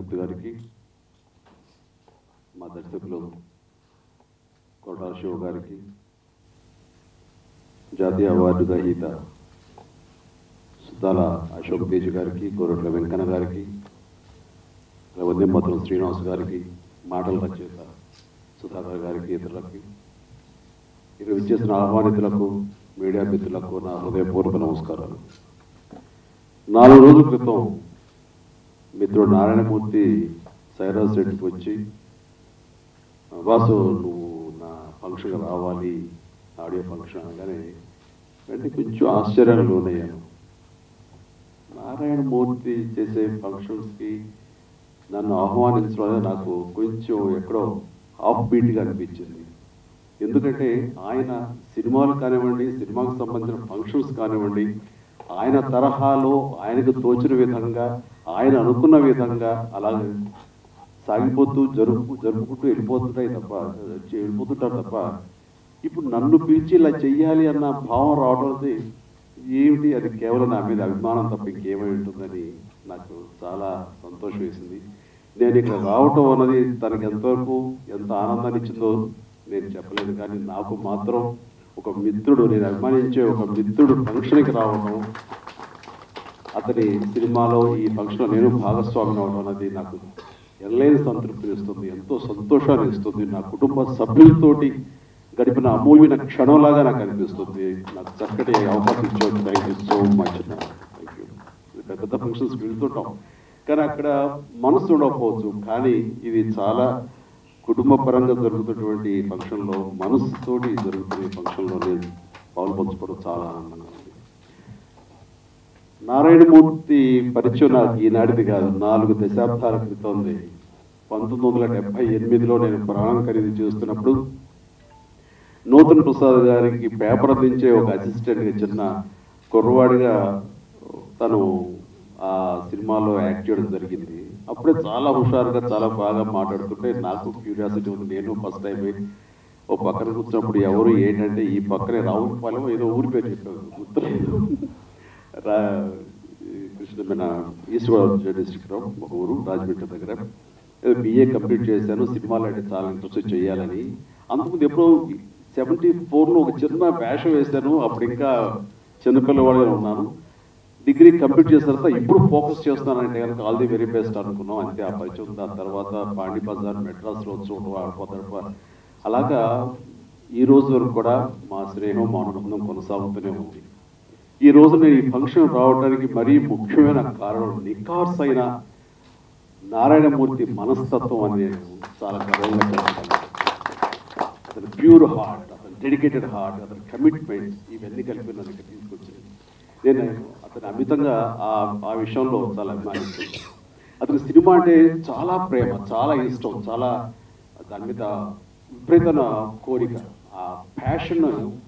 మూర్తి గారికి మా దర్శకులు కొట్టాల శివ గారికి జాతీయ అవార్డు గ్రహీత సుద్దాల అశోక్ తేజ్ గారికి కోరట్ల వెంకన్న గారికి వద్యంపత్రం శ్రీనివాస్ గారికి మాటల రచయిత సుధాకర్ గారికి ఇతరులకి ఇక్కడ విచ్చేసిన ఆహ్వానితులకు మీడియా మిత్రులకు నా హృదయపూర్వక నమస్కారాలు నాలుగు రోజుల క్రితం మిత్రుడు నారాయణమూర్తి సైరాజ్ రెడ్డికి వచ్చి వాసు నువ్వు నా ఫంక్షన్కి రావాలి ఆడియో ఫంక్షన్ అనగానే వెంటనే కొంచెం ఆశ్చర్యానికి లోనయ్యాను నారాయణమూర్తి చేసే ఫంక్షన్స్కి నన్ను ఆహ్వానించడం అనేది నాకు కొంచెం ఎక్కడో హాఫ్ బీట్గా అనిపించింది ఎందుకంటే ఆయన సినిమాలు కానివ్వండి సినిమాకు సంబంధించిన ఫంక్షన్స్ కానివ్వండి ఆయన తరహాలో ఆయనకు తోచిన విధంగా ఆయన అనుకున్న విధంగా అలాగే సాగిపోతూ జరుపు జరుపుకుంటూ వెళ్ళిపోతుంటాయి తప్ప వెళ్ళిపోతుంటారు తప్ప ఇప్పుడు నన్ను పిలిచి ఇలా చెయ్యాలి అన్న భావం రావడం అనేది ఏమిటి అది కేవలం నా మీద అభిమానం తప్ప ఇంకేమై ఉంటుందని నాకు చాలా సంతోషం వేసింది నేను ఇక్కడ రావటం అన్నది తనకి ఎంతవరకు ఎంత ఆనందాన్ని ఇచ్చిందో నేను చెప్పలేదు కానీ నాకు మాత్రం ఒక మిత్రుడు నేను అభిమానించే ఒక మిత్రుడు ఫంక్షన్కి రావడం అతని సినిమాలో ఈ ఫంక్షన్లో నేను భాగస్వామి అవడం అనేది నాకు ఎనలేని సంతృప్తిని ఇస్తుంది ఎంతో సంతోషాన్ని ఇస్తుంది నా కుటుంబ సభ్యులతోటి గడిపిన అమూల్యమైన క్షణంలాగా నాకు అనిపిస్తుంది నాకు చక్కటి అవకాశం ఇచ్చాడు thank you so much thank you పెద్ద పెద్ద ఫంక్షన్స్ వెళ్తుంటాం కానీ అక్కడ మనసు ఉండకపోవచ్చు కానీ ఇది చాలా కుటుంబ పరంగా జరుగుతున్నటువంటి ఫంక్షన్లో మనసుతోటి జరుగుతున్న ఈ ఫంక్షన్లో నేను పాల్పంచుకోవడం చాలా ఆనందంగా ఉంది నారాయణమూర్తి పరిచయం నాకు ఈనాటిది కాదు నాలుగు దశాబ్దాల క్రితం ఉంది పంతొమ్మిది వందల డెబ్బై ఎనిమిదిలో నేను ప్రాణం ఖరీదు చేస్తున్నప్పుడు నూతన్ ప్రసాద్ గారికి పేపర్ అందించే ఒక అసిస్టెంట్గా చిన్న కుర్రవాడిగా తను ఆ సినిమాలో యాక్ట్ చేయడం జరిగింది అప్పుడే చాలా హుషారుగా చాలా బాగా మాట్లాడుతుంటే నాకు క్యూరియాసిటీ ఉంది నేను ఫస్ట్ టైం ఓ పక్కన కూర్చున్నప్పుడు ఎవరు ఏంటంటే ఈ పక్కనే రావులపాలెం ఏదో ఊరి పేరు చెప్పారు గుర్తులేదు రా కృష్ణ మన ఈస్ట్ గోదావరి డిస్ట్రిక్ట్ ఒక ఊరు రాజమండ్రి దగ్గర ఏదో బిఏ కంప్లీట్ చేశాను సినిమాలు అంటే చాలా ఇంట్రెస్ట్ చేయాలని అంతకుముందు ఎప్పుడో సెవెంటీ ఫోర్లో ఒక చిన్న వేషం వేశాను అప్పుడు ఇంకా చిన్నపిల్లవాడిగా ఉన్నాను డిగ్రీ కంప్లీట్ చేసిన తర్వాత ఇప్పుడు ఫోకస్ చేస్తున్నానంటే కనుక ఆల్ ది వెరీ బెస్ట్ అనుకున్నాం అంతే ఆ పరిచయం దాని తర్వాత పాండి బజార్ మెడ్రాస్లో చూడటం ఆడిపోతాడు అలాగా ఈ రోజు వరకు కూడా మా స్నేహం మా అనుబంధం కొనసాగుతూనే ఉంది ఈ రోజు నేను ఈ ఫంక్షన్ రావడానికి మరీ ముఖ్యమైన కారణం నికార్స్ అయిన నారాయణమూర్తి మనస్తత్వం అని నేను చాలా గర్వంగా చెప్తాను అతని ప్యూర్ హార్ట్ అతని డెడికేటెడ్ హార్ట్ అతని కమిట్మెంట్ ఇవన్నీ కలిపి నన్ను ఇక్కడ తీసుకొచ్చింది నేను అతని అమితంగా ఆ ఆ విషయంలో చాలా అభిమానిస్తాను అతని సినిమా అంటే చాలా ప్రేమ చాలా ఇష్టం చాలా దాని మీద విపరీతమైన కోరిక ఆ ప్యాషన్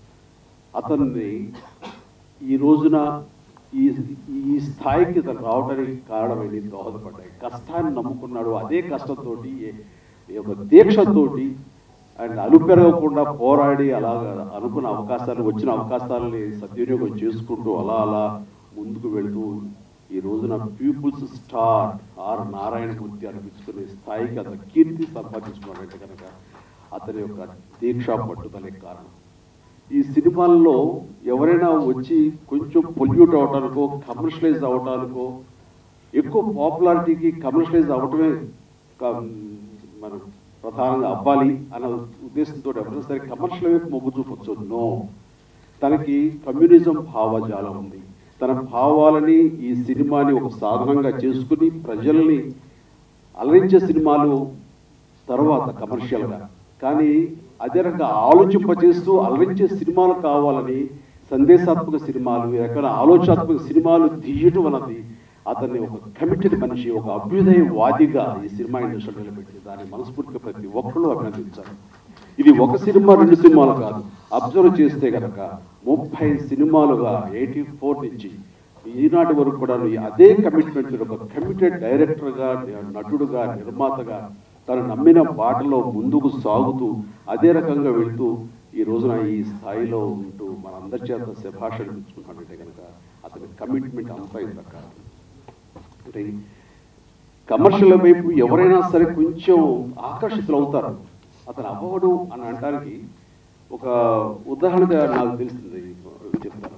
అతన్ని ఈ రోజున ఈ ఈ స్థాయికి తను రావడానికి కారణం ఏంటి దోహదపడ్డాయి కష్టాన్ని నమ్ముకున్నాడు అదే కష్టంతో ఒక దీక్షతోటి అండ్ అలుపెరగకుండా పోరాడి అలాగా అనుకున్న అవకాశాలు వచ్చిన అవకాశాలని సద్వినియోగం చేసుకుంటూ అలా అలా ముందుకు వెళ్తూ ఈ రోజున పీపుల్స్ స్టార్ ఆర్ నారాయణమూర్తి అనిపించుకునే స్థాయికి అతను కీర్తి సంపాదించుకున్నాడంటే కనుక అతని యొక్క దీక్ష పట్టుదలే కారణం ఈ సినిమాల్లో ఎవరైనా వచ్చి కొంచెం పొల్యూట్ అవటానికో కమర్షియలైజ్ అవటానికో ఎక్కువ పాపులారిటీకి కమర్షియలైజ్ అవటమే క- మనం ప్రధానంగా అవ్వాలి అన్న ఉద్దేశంతో ఎవరైనా సరే కమర్షియల్ వైపు మొగ్గు చూపొచ్చు నో తనకి కమ్యూనిజం భావజాలం ఉంది తన భావాలని ఈ సినిమాని ఒక సాధనంగా చేసుకుని ప్రజల్ని అలరించే సినిమాలు తర్వాత కమర్షియల్గా కానీ అదే రకంగా ఆలోచింపజేస్తూ అలరించే సినిమాలు కావాలని సందేశాత్మక సినిమాలు ఎక్కడ ఆలోచనాత్మక సినిమాలు తీయటం అన్నది అతన్ని ఒక కమిటెడ్ మనిషి ఒక అభ్యుదయవాదిగా ఈ సినిమా ఇండస్ట్రీలో నిలబెట్టి దాన్ని మనస్ఫూర్తిగా ప్రతి ఒక్కరూ అభినందించారు ఇది ఒక సినిమా రెండు సినిమాలు కాదు అబ్జర్వ్ చేస్తే గనక ముప్పై సినిమాలుగా ఎయిటీ ఫోర్ నుంచి ఈనాటి వరకు కూడా అదే కమిట్మెంట్ ఒక కమిటెడ్ డైరెక్టర్గా నటుడుగా నిర్మాతగా తను నమ్మిన బాటలో ముందుకు సాగుతూ అదే రకంగా వెళ్తూ ఈ రోజున ఈ స్థాయిలో ఉంటూ మనందరి చేత శభాష అనిపించుకుంటానంటే కనుక అతని కమిట్మెంట్ అంతా ఇంత కాదు అంటే కమర్షియల్ వైపు ఎవరైనా సరే కొంచెం ఆకర్షితులు అవుతారు అతను అవ్వడు అని అనడానికి ఒక ఉదాహరణగా నాకు తెలిసింది చెప్తాను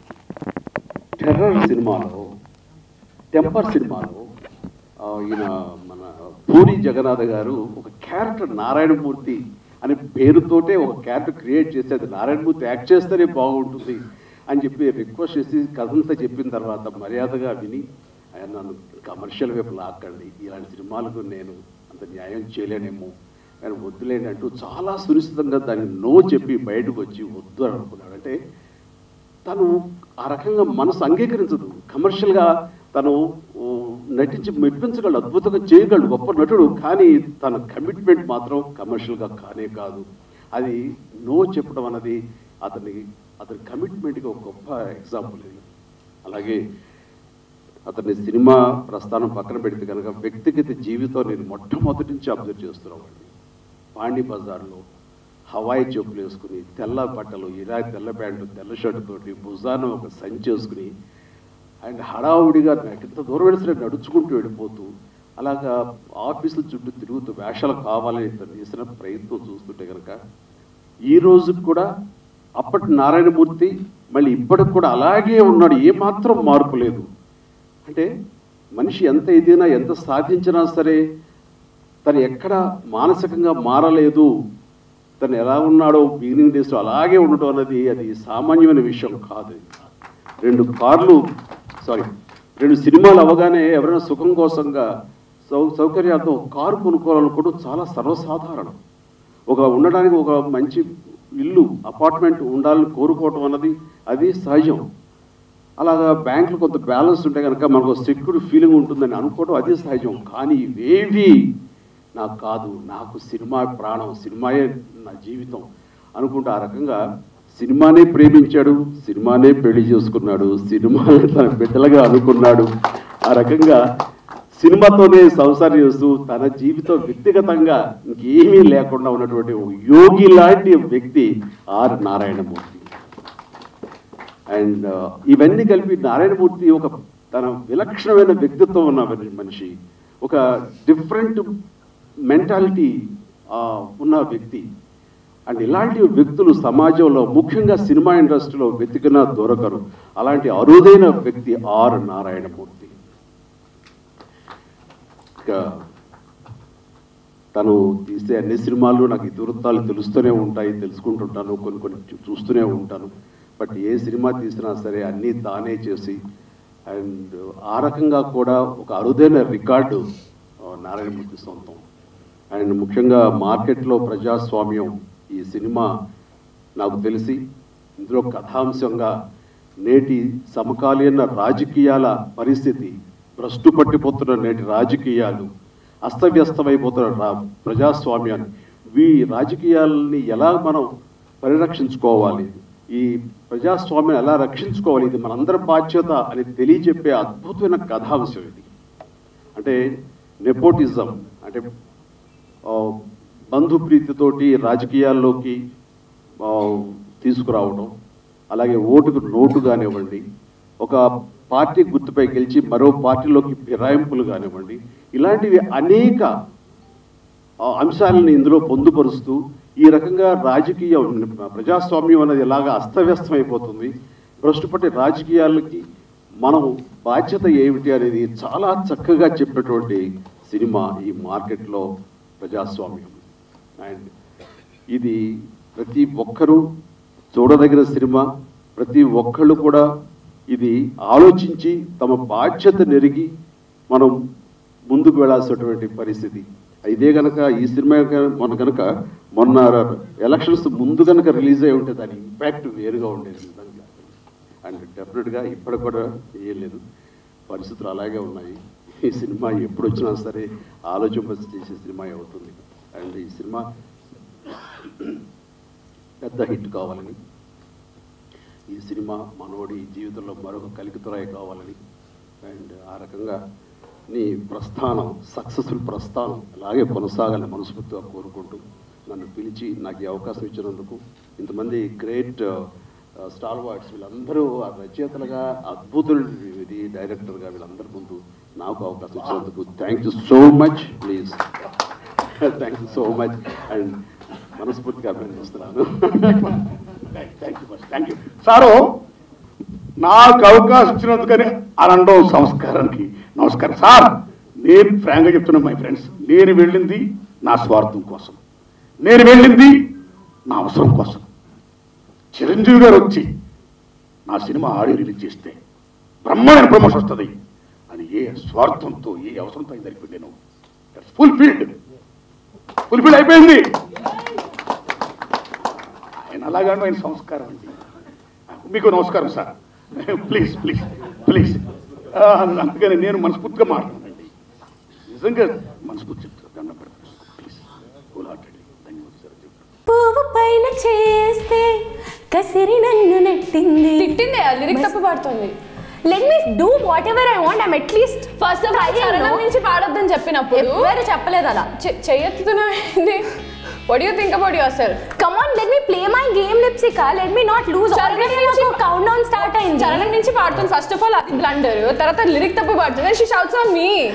టెర్రర్ సినిమాలో టెంపర్ సినిమాలో ఆ, ఈయన మన పూరి జగన్నాథ్ గారు ఒక క్యారెక్టర్ నారాయణమూర్తి అనే పేరుతోటే ఒక క్యారెక్టర్ క్రియేట్ చేసి అది నారాయణమూర్తి యాక్ట్ చేస్తేనే బాగుంటుంది అని చెప్పి రిక్వెస్ట్ చేసి కథంతా చెప్పిన తర్వాత మర్యాదగా విని ఆయన నన్ను కమర్షియల్ వైపు లాక్కండి ఇలాంటి సినిమాలకు నేను అంత న్యాయం చేయలేనేమో ఆయన వద్దులేండి అంటూ చాలా సునిశ్చితంగా దాన్ని నో చెప్పి బయటకు వచ్చి వద్దు అని అనుకున్నాడు అంటే తను ఆ రకంగా మనసు అంగీకరించదు కమర్షియల్గా తను ఓ, నటించి మెప్పించగలడు అద్భుతంగా చేయగలడు గొప్ప నటుడు కానీ తన కమిట్మెంట్ మాత్రం కమర్షియల్గా కానే కాదు అది నో చెప్పడం అన్నది అతని అతని కమిట్మెంట్కి ఒక గొప్ప ఎగ్జాంపుల్ ఇది అలాగే అతని సినిమా ప్రస్థానం పక్కన పెడితే కనుక వ్యక్తిగత జీవితం నేను మొట్టమొదటి నుంచి అబ్జర్వ్ చేస్తున్నామండి పాండి బజార్లో హవాయి చెప్పులు వేసుకుని తెల్ల బట్టలు ఇలా తెల్ల ప్యాంటు తెల్ల షర్టు తోటి భుజాన ఒక సంచి వేసుకుని అండ్ హడావుడిగా నాకు ఎంత దూరం వెళ్ళి సరే నడుచుకుంటూ వెళ్ళిపోతూ అలాగా ఆఫీసుల చుట్టూ తిరుగుతూ వేషాలు కావాలని ఇతను చేసిన ప్రయత్నం చూస్తుంటే కనుక ఈ రోజు కూడా అప్పటి నారాయణమూర్తి మళ్ళీ ఇప్పటికి కూడా అలాగే ఉన్నాడు ఏమాత్రం మార్పు లేదు అంటే మనిషి ఎంత ఎదిగినా ఎంత సాధించినా సరే తను ఎక్కడ మానసికంగా మారలేదు తను ఎలా ఉన్నాడో బిగినింగ్ డేస్లో అలాగే ఉండటం అన్నది అది సామాన్యమైన విషయం కాదు రెండు కార్లు సారీ రెండు సినిమాలు అవగానే ఎవరైనా సుఖం కోసంగా సౌ సౌకర్యార్థం ఒక కారు కొనుక్కోవాలనుకోవడం చాలా సర్వసాధారణం ఒక ఉండడానికి ఒక మంచి ఇల్లు అపార్ట్మెంట్ ఉండాలని కోరుకోవటం అన్నది అది సహజం అలాగా బ్యాంకులో కొంత బ్యాలెన్స్ ఉంటే కనుక మనకు సెక్యూర్ ఫీలింగ్ ఉంటుందని అనుకోవడం అది సహజం కానీ ఇవేవి నాకు కాదు నాకు సినిమా ప్రాణం సినిమాయే నా జీవితం అనుకుంటూ ఆ రకంగా సినిమానే ప్రేమించాడు సినిమానే పెళ్లి చేసుకున్నాడు సినిమాని తన బిడ్డలుగా అనుకున్నాడు ఆ రకంగా సినిమాతోనే సంసారం చేస్తూ తన జీవితం వ్యక్తిగతంగా ఇంకేమీ లేకుండా ఉన్నటువంటి ఓ యోగి లాంటి వ్యక్తి ఆర్ నారాయణమూర్తి అండ్ ఇవన్నీ కలిపి నారాయణమూర్తి ఒక తన విలక్షణమైన వ్యక్తిత్వం ఉన్న మనిషి ఒక డిఫరెంట్ మెంటాలిటీ ఉన్న వ్యక్తి అండ్ ఇలాంటి వ్యక్తులు సమాజంలో ముఖ్యంగా సినిమా ఇండస్ట్రీలో వెతికిన దొరకరు అలాంటి అరుదైన వ్యక్తి ఆర్ నారాయణమూర్తి ఇక తను తీసే అన్ని సినిమాలు నాకు ఇతివృత్తాలు తెలుస్తూనే ఉంటాయి తెలుసుకుంటుంటాను కొన్ని కొన్ని చూ- చూస్తూనే ఉంటాను బట్ ఏ సినిమా తీసినా సరే అన్నీ తానే చేసి అండ్ ఆ రకంగా కూడా ఒక అరుదైన రికార్డు ఆ, నారాయణమూర్తి సొంతం అండ్ ముఖ్యంగా మార్కెట్లో ప్రజాస్వామ్యం ఈ సినిమా నాకు తెలిసి ఇందులో కథాంశంగా నేటి సమకాలీన రాజకీయాల పరిస్థితి భ్రష్టు పట్టిపోతున్న నేటి రాజకీయాలు అస్తవ్యస్తమైపోతున్న రా ప్రజాస్వామ్యాన్ని ఈ రాజకీయాలని ఎలా మనం పరిరక్షించుకోవాలి ఈ ప్రజాస్వామ్యం ఎలా రక్షించుకోవాలి ఇది మనందరి బాధ్యత అని తెలియజెప్పే అద్భుతమైన కథాంశం ఇది అంటే నెపోటిజం అంటే ఆ, బంధుప్రీతితోటి రాజకీయాల్లోకి ఆ, తీసుకురావడం అలాగే ఓటుకు నోటు కానివ్వండి ఒక పార్టీ గుర్తుపై గెలిచి మరో పార్టీలోకి ఫిరాయింపులు కానివ్వండి ఇలాంటివి అనేక ఆ, అంశాలను ఇందులో పొందుపరుస్తూ ఈ రకంగా రాజకీయ ప్రజాస్వామ్యం అనేది ఎలాగా అస్తవ్యస్తమైపోతుంది భ్రష్టుపట్టి రాజకీయాలకి మనం బాధ్యత ఏమిటి అనేది చాలా చక్కగా చెప్పినటువంటి సినిమా ఈ మార్కెట్లో ప్రజాస్వామ్యం అండ్ ఇది ప్రతి ఒక్కరూ చూడదగిన సినిమా ప్రతి ఒక్కళ్ళు కూడా ఇది ఆలోచించి తమ బాధ్యత నెరిగి మనం ముందుకు వెళ్ళాల్సినటువంటి పరిస్థితి ఇదే కనుక ఈ సినిమా గన- మొన్న కనుక మొన్న ఎలక్షన్స్ ముందు కనుక రిలీజ్ అయి ఉంటే దాని ఇంపాక్ట్ వేరుగా ఉండేది నిజంగా అండ్ డెఫినెట్గా ఇప్పటికి కూడా చేయలేదు పరిస్థితులు అలాగే ఉన్నాయి ఈ సినిమా ఎప్పుడు వచ్చినా సరే ఆలోచింప చేసే సినిమా అవుతుంది అండ్ ఈ సినిమా పెద్ద హిట్ కావాలని ఈ సినిమా మనోడి జీవితంలో మరొక కలికితురాయి కావాలని అండ్ ఆ రకంగా నీ ప్రస్థానం సక్సెస్ఫుల్ ప్రస్థానం అలాగే కొనసాగాలని మనస్ఫూర్తిగా కోరుకుంటూ నన్ను పిలిచి నాకు ఈ అవకాశం ఇచ్చినందుకు ఇంతమంది గ్రేట్ స్టార్ వార్డ్స్ వీళ్ళందరూ ఆ రచయితలుగా అద్భుతులు ఇది డైరెక్టర్గా వీళ్ళందరి ముందు నాకు అవకాశం ఇచ్చినందుకు thank you so much please thank you so much and మనస్ఫూర్తిగా అభినందిస్తున్నాను thank you thank you sir నాకు అవకాశం ఇచ్చినందుకని అనండం సంస్కారానికి నమస్కారం సార్ నేను ఫ్రాంక్గా చెప్తున్నా మై ఫ్రెండ్స్ నేను వెళ్ళింది నా స్వార్థం కోసం నేను వెళ్ళింది నా అవసరం కోసం చిరంజీవి గారు వచ్చి నా సినిమా ఆడియో రిలీజ్ చేస్తే బ్రహ్మాండ ప్రమోషన్ వస్తుంది అని ఏ స్వార్థంతో ఏ అవసరంతో ఆయన దగ్గరికి వెళ్ళాను ఫుల్ఫిల్డ్ ఫుల్ఫిల్ అయిపోయింది ఆయన అలాగాను ఆయన సంస్కారం అండి మీకు నమస్కారం సార్ ప్లీజ్ ప్లీజ్ ప్లీజ్ అందుకని నేను మనస్ఫూర్తిగా మాట్లాడానండి నిజంగా మనస్ఫూర్తి చెప్తాను దండం పెడతాను ప్లీజ్ కూల్ హార్టెడ్ ధన్యవాదాలు సార్ పువ్వు పైన చేస్తే కసిరి నన్ను నెట్టింది తిట్టిందే లిరిక్ తప్పు పాడుతుంది let me do whatever I want I'm at least first of all చరణం నుంచి పాడొద్దని చెప్పినప్పుడు ఎవరు చెప్పలేదు అలా చెయ్యెత్తుతున్నావు what you think about yourself come on let me play my game Lipsika let me not lose చరణం నుంచి కౌంట్ డౌన్ స్టార్ట్ అయింది చరణం నుంచి పాడుతుంది ఫస్ట్ ఆఫ్ ఆల్ అది బ్లండర్ తర్వాత లిరిక్ తప్పు పాడుతుంది షీ షౌట్స్ ఆన్ మీ